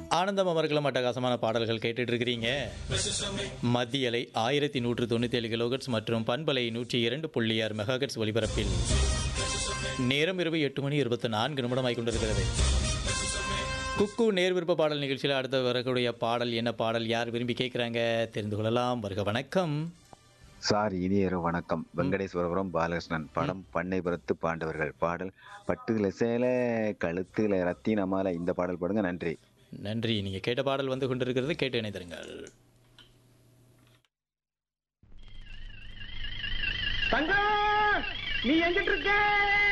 ஆனந்தம் அமர்கலம் அட்டகாசமான பாடல்கள் கேட்டுட்டு இருக்கிறீங்க மத்தியலை ஆயிரத்தி நூற்று தொண்ணூற்றி ஏழு கிலோகட்ஸ் மற்றும் பண்பலை நூற்றி இரண்டு புள்ளி ஆறு மெகாகட்ஸ் ஒலிபரப்பில் நேரம் இரவு எட்டு மணி இருபத்தி நான்கு நிமிடம் கொண்டிருக்கிறது குக்கு நேர் விருப்ப பாடல் நிகழ்ச்சியில் அடுத்து வரக்கூடிய பாடல் என்ன பாடல் யார் விரும்பி கேட்குறாங்க தெரிந்து கொள்ளலாம் வருக வணக்கம் சார் இனியர வணக்கம் வெங்கடேஸ்வரபுரம் பாலகிருஷ்ணன் படம் பண்ணைபுரத்து பாண்டவர்கள் பாடல் பட்டுல சேலை கழுத்துல ரத்தின மாலை இந்த பாடல் பாடுங்க நன்றி நன்றி நீங்கள் கேட்ட பாடல் வந்து கொண்டிருக்கிறது கேட்டு இணைந்திருங்கள் தங்கம் நீ எங்கிட்டு இருக்க